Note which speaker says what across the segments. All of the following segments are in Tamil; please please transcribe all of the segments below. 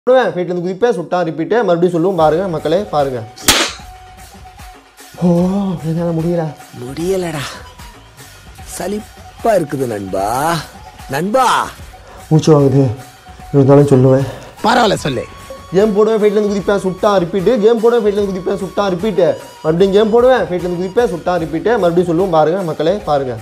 Speaker 1: போடுவேன் ஃபைட்லேருந்து குதிப்பேன் சுட்டா ரிப்பீட்டு மறுபடியும் சொல்லுவோம் பாருங்க மக்களே பாருங்க ஓ என்னால் முடியல
Speaker 2: முடியலடா சலிப்பா இருக்குது நண்பா நண்பா
Speaker 1: மூச்சு வாங்குது இருந்தாலும் சொல்லுவேன்
Speaker 2: பரவாயில்ல சொல்லு
Speaker 1: கேம் போடுவேன் ஃபைட்லேருந்து குதிப்பேன் சுட்டா ரிப்பீட்டு கேம் போடுவேன் ஃபைட்லேருந்து குதிப்பேன் சுட்டா ரிப்பீட்டு மறுபடியும் கேம் போடுவேன் ஃபைட்லேருந்து குதிப்பேன் சுட்டா ரிப்பீட்டு மறுபடியும் சொல்லுவோம் பாருங்க மக்களே பாருங்க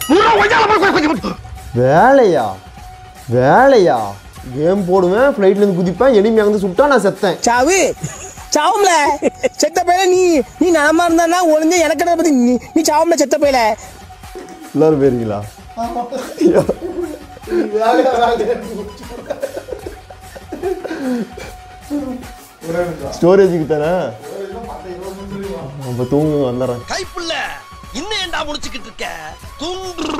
Speaker 1: வேலையா வேலையா கேம் போடுவேன் ஃப்ளைட்லேருந்து குதிப்பேன் எனிமையாக வந்து சுட்டா நான் செத்தேன்
Speaker 2: சாவு சாவும்ல செத்த பையல நீ நீ நலமா இருந்தா ஒளிஞ்ச எனக்கு என்ன பத்தி நீ நீ சாவும்ல செத்த பையல
Speaker 1: எல்லாரும் போயிருங்களா ஸ்டோரேஜுக்கு தானே அப்போ தூங்கு வந்துடுறேன்
Speaker 3: கைப்புள்ள இன்னும் ஏன்டா முடிச்சுக்கிட்டு இருக்க தூண்டு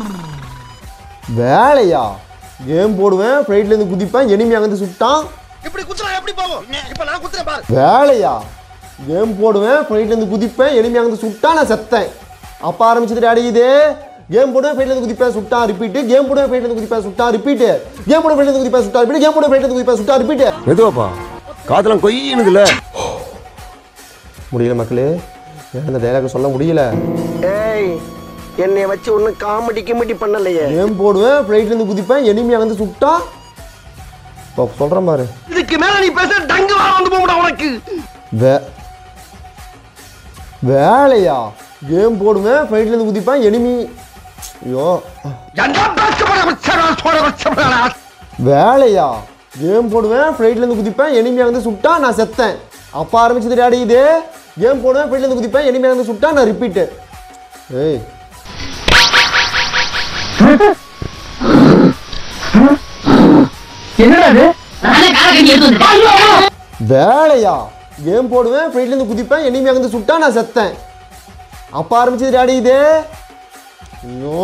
Speaker 1: வேலையா கேம் போடுவேன் ஃப்ளைட்லேருந்து குதிப்பேன் எனிமையாக வந்து சுட்டான்
Speaker 3: இப்படி குத்துறா எப்படி போவோம் இப்ப நான் குத்துறேன் பாரு
Speaker 1: வேலையா கேம் போடுவேன் ஃப்ளைட்லேருந்து குதிப்பேன் எனிமையாக வந்து சுட்டா நான் செத்தேன் அப்போ ஆரம்பிச்சது அடிக்குது கேம் போடுவேன் ஃப்ளைட்லேருந்து குதிப்பேன் சுட்டா ரிப்பீட்டு கேம் போடுவேன் ஃப்ளைட்லேருந்து குதிப்பேன் சுட்டா ரிப்பீட்டு கேம் போடுவேன் ஃப்ளைட்லேருந்து குதிப்பேன் சுட்டா ரிப்பீட் கேம் போடுவேன் ஃப்ளைட்லேருந்து குதிப்பேன் சுட்டா ரிப்பீட்டு
Speaker 4: மெதுவாப்பா காதெல்லாம் கொய்யினுதுல
Speaker 1: முடியல மக்களே என்னால் இந்த டைலாக் சொல்ல முடியல
Speaker 2: ஏய் என்னைய வச்சு ஒன்னும் காமெடி கிமெடி பண்ணலையே
Speaker 1: கேம் போடுவேன் ஃப்ளைட்லேருந்து குதிப்பேன் எனிமையாக வந்து சுட்டா இப்போ சொல்கிறேன் பாரு
Speaker 3: இதுக்கு மேல நீ பேச டங்கு வர வந்து போகடா உனக்கு
Speaker 1: வே வேலையா கேம் போடுவேன் ஃப்ளைட்லேருந்து குதிப்பேன் எனிமி ஐயோ
Speaker 3: என்ன பேச
Speaker 1: வேலையா கேம் போடுவேன் ஃப்ளைட்லேருந்து குதிப்பேன் எனிமையாக வந்து சுட்டா நான் செத்தேன் அப்போ ஆரம்பிச்சது டேடி இது கேம் போடுவேன் ஃப்ளைட்லேருந்து குதிப்பேன் எனிமையாக வந்து சுட்டா நான் ரிப்பீட்டு ஏய் வேலையா கேம் போடுவேன் ஃப்ளைட்லேருந்து குதிப்பேன் எனிமையாக வந்து சுட்டா நான் செத்தேன் அப்போ ஆரம்பிச்சது டேடி இது ஐயோ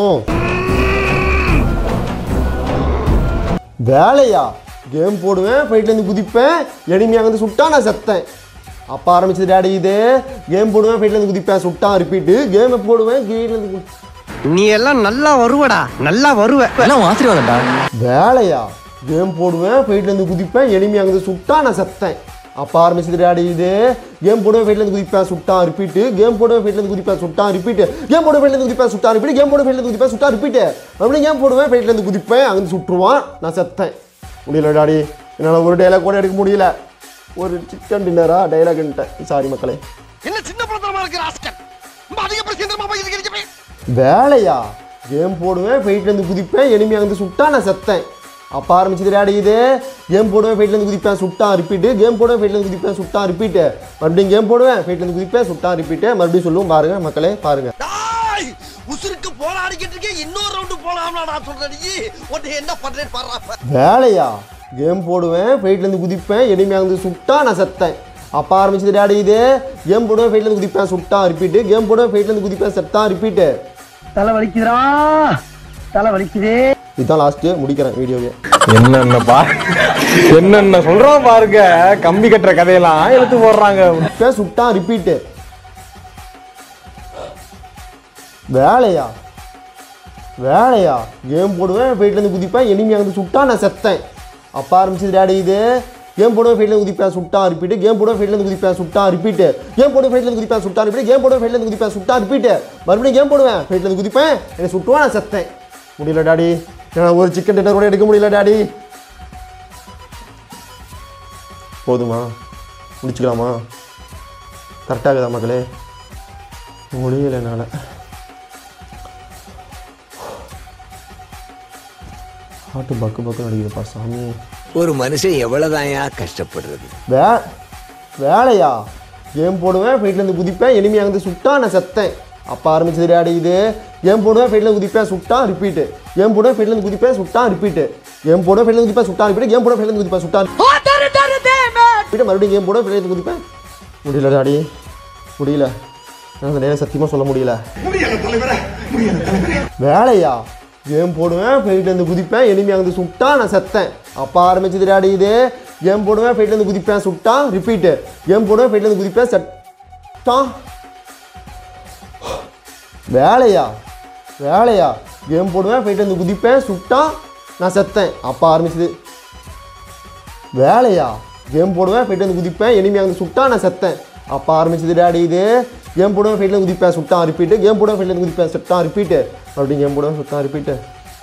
Speaker 1: வேலையா கேம் போடுவேன் ஃபைட்லேருந்து குதிப்பேன் எனிமையாக வந்து சுட்டா நான் செத்தேன் அப்போ ஆரம்பிச்சது டேடி இது கேம் போடுவேன் ஃபைட்லேருந்து குதிப்பேன் சுட்டா ரிப்பீட்டு கேம் போடுவேன் கீழேருந்து
Speaker 5: நீ எல்லாம் நல்லா வருவடா நல்லா வருவ எல்லாம் ஆசீர்வாதம்டா
Speaker 1: வேலையா கேம் போடுவேன் ஃபைட்லேருந்து குதிப்பேன் எனிமையாக வந்து சுட்டா நான் செத்தேன் அப்போ ஆரம்பிச்சது டேடி இது கேம் போடுவேன் ஃபைட்லேருந்து குதிப்பேன் சுட்டா ரிப்பீட்டு கேம் போடுவேன் ஃபைட்லேருந்து குதிப்பேன் சுட்டா ரிப்பீட்டு கேம் போடுவேன் ஃபைட்லேருந்து குதிப்பேன் சுட்டா ரிப்பீட் கேம் போடுவேன் ஃபைட்லேருந்து குதிப்பேன் சுட்டா ரிப்பீட்டு மறுபடியும் கேம் போடுவேன் ஃபைட்லேருந்து குதிப்பேன் அங்கே சுட்டுருவான் நான் செத்தேன் முடியல டாடி என்னால் ஒரு டைலாக் கூட எடுக்க முடியல ஒரு சிக்கன் டின்னரா டைலாக்ன்ட்டேன் சாரி மக்களே
Speaker 3: என்ன சின்ன பிரதமமா இருக்கிற ஆஸ்கர் ரொம்ப அதிக பிரசேந்திரமா போய் இருக்கிறீங்க
Speaker 1: வேலையா கேம் போடுவேன் ஃபைட்லேருந்து குதிப்பேன் எனிமையாக வந்து சுட்டா நான் செத்தேன் அப்போ ஆரம்பிச்சது டேடி இது கேம் போடுவேன் ஃபைட்லேருந்து குதிப்பேன் சுட்டா ரிப்பீட்டு கேம் போடுவேன் ஃபைட்லேருந்து குதிப்பேன் சுட்டா ரிப்பீட்டு மறுபடியும் கேம் போடுவேன் ஃபைட்லேருந்து குதிப்பேன் சுட்டா ரிப்பீட்டு மறுபடியும் சொல்லுவோம் பாருங்க மக்களே பாருங்க
Speaker 3: டாய் உசுருக்கு போராடிக்கிட்டு இருக்கே இன்னொரு ரவுண்டு போலாம்னா நான் சொல்றேன் நீ உன்னை என்ன பண்றேன்னு பாடுறா
Speaker 1: வேலையா கேம் போடுவேன் ஃபைட்லேருந்து குதிப்பேன் எனிமையாக வந்து சுட்டா நான் செத்தேன் அப்போ ஆரம்பிச்சது டேடி இது கேம் போடுவேன் ஃபைட்லேருந்து குதிப்பேன் சுட்டா ரிப்பீட்டு கேம் போடுவேன் ஃபைட்லேருந்து குதிப்பேன் செத்தா ரிப்பீட்டு
Speaker 5: தலை வலிக்குதுடா தலை வலிக்குதே
Speaker 1: இதுதான் லாஸ்ட்டு முடிக்கிறேன் வீடியோவே
Speaker 4: என்னென்ன பா என்னென்ன சொல்றான் பாருங்க கம்பி கட்டுற கதையெல்லாம் எடுத்து போடுறாங்க
Speaker 1: இப்போ சுட்டா ரிப்பீட்டு வேலையா வேலையா கேம் போடுவேன் ஃபைட்லேருந்து குதிப்பேன் எனிமையாக வந்து சுட்டா நான் செத்தேன் அப்போ ஆரம்பிச்சது டேடி இது கேம் போடுவேன் ஃபைட்லேருந்து குதிப்பேன் சுட்டா ரிப்பீட்டு கேம் போடுவேன் ஃபைட்லேருந்து குதிப்பேன் சுட்டா ரிப்பீட்டு கேம் போடுவேன் ஃபைட்லேருந்து குதிப்பேன் சுட்டா ரிப்பீட் கேம் போடுவேன் ஃபைட்லேருந்து குதிப்பேன் சுட்டா ரிப்பீட்டு மறுபடியும் கேம் போடுவேன் ஃபைட்லேருந்து குதிப்பேன் என்னை சுட்டுவான் நான் செத்தேன் முடியல டாடி என்னால் ஒரு சிக்கன் டின்னர் கூட எடுக்க முடியல டாடி போதுமா முடிச்சுக்கலாமா கரெக்டாகுதா மக்களே முடியல என்னால் ஹார்ட்டு பக்கு பக்கு அடிக்குதுப்பா சாமி
Speaker 2: ஒரு மனுஷன் எவ்வளவுதான்யா கஷ்டப்படுறது
Speaker 1: வே வேலையா கேம் போடுவேன் ஃபைட்லேருந்து குதிப்பேன் எனிமையாக வந்து சுட்டா நான் செத்தேன் அப்போ ஆரம்பிச்சது டேடி இது கேம் போடுவேன் ஃபைட்லேருந்து குதிப்பேன் சுட்டா ரிப்பீட்டு கேம் போடுவேன் ஃபைட்லேருந்து குதிப்பேன் சுட்டா ரிப்பீட்டு கேம் போடுவேன் ஃபைட்லேருந்து குதிப்பேன் சுட்டா ரிப்பீட் கேம் போடுவேன் ஃபைட்லேருந்து குதிப்பேன் சுட்டா ரிப்பீட் மறுபடியும் கேம் போடுவேன் ஃபைட்லேருந்து குதிப்பேன் முடியல டாடி முடியல நான் அந்த நேரம் சத்தியமாக சொல்ல முடியல வேலையா கேம் போடுவேன் ஃபைட்லேருந்து குதிப்பேன் எனிமையாக வந்து சுட்டா நான் செத்தேன் அப்போ ஆரம்பிச்சது டாடி இது கேம் போடுவேன் ஃபைட்லேருந்து குதிப்பேன் சுட்டா ரிப்பீட்டு கேம் போடுவேன் ஃபைட்லேருந்து குதிப்பேன் செட்டா வேலையா வேலையா கேம் போடுவேன் ஃபைட்லேருந்து குதிப்பேன் சுட்டா நான் செத்தேன் அப்போ ஆரம்பிச்சது வேலையா கேம் போடுவேன் ஃபைட்ல இருந்து குதிப்பேன் எனிமி அங்கே சுட்டா நான் செத்தேன் அப்போ ஆரம்பிச்சது டேடி இது கேம் போடுவேன் ஃபைட்ல இருந்து குதிப்பேன் சுட்டான் ரிப்பீட்டு கேம் போடுவேன் ஃபைட்ல இருந்து குதிப்பேன் சுட்டான் ரிப்பீட்டு மறுபடியும் கேம் போடுவேன் சுட்டான் ரிப்பீட்டு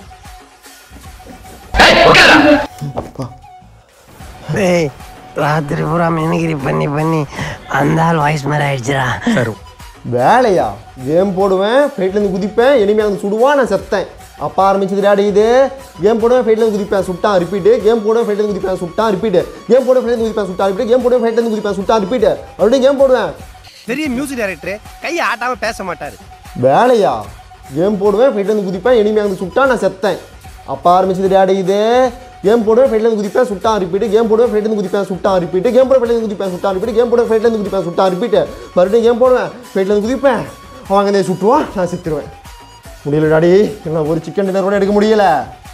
Speaker 5: ஏய் ராத்திரி பூரா மிமிகிரி பண்ணி பண்ணி அந்த ஆள் வாய்ஸ் மாதிரி ஆயிடுச்சுடா
Speaker 1: வேலையா கேம் போடுவேன் ஃபைட்ல இருந்து குதிப்பேன் எனிமி அங்கே சுடுவான் நான் செத்தேன் அப்போ ஆரம்பிச்சது டேடி இது கேம் போடுவேன் ஃபைட்ல இருந்து குதிப்பேன் சுட்டான் ரிப்பீட்டு கேம் போடுவேன் ஃபைட்ல இருந்து குதிப்பேன் சுட்டான் ரிப்பீட்டு கேம் போடுவேன் ஃபைட்ல இருந்து குதிப்பேன் சுட்டான் ரிப்பீட் கேம் போடுவேன் ஃபைட்ல இருந்து குதிப்பேன் சுட்டான் ரிப்பீட்டு மறுபடியும் கேம் போடுவேன்
Speaker 5: பெரிய மியூசிக் டைரக்டர் கையை ஆட்டாம பேச மாட்டாரு
Speaker 1: வேலையா கேம் போடுவேன் ஃபைட்ல இருந்து குதிப்பேன் எனிமி அங்கே சுட்டா நான் செத்தேன் அப்போ ஆரம்பிச்சது டேடி இது கேம் போடுவேன் ஃபைட்ல இருந்து குதிப்பேன் சுட்டான் ரிப்பீட் கேம் போடுவேன் ஃபைட்ல இருந்து குதிப்பேன் சுட்டான் ரிப்பீட் கேம் போடுவேன் ஃபைட்ல இருந்து குதிப்பேன் சுட்டான் ரிப்பீட் கேம் போடுவேன் ஃபைட்ல இருந்து குதிப்பேன் சுட்டான் ரிப்பீட் மறுபடியும் கேம் போடுவேன் ஃபைட்ல இருந்து குதிப்பேன் அவங்க அங்கே சுட்டுவான் நான் செத்துருவேன் முடியல டாடி என்னால் ஒரு சிக்கன் டின்னர் கூட எடுக்க முடியல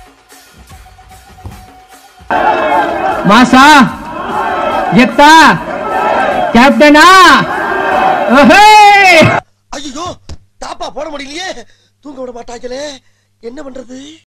Speaker 6: மாசா எத்தா கேப்டனா ஓஹே
Speaker 3: ஐயோ தாப்பா போட முடியலையே தூங்க விட மாட்டாங்களே என்ன பண்றது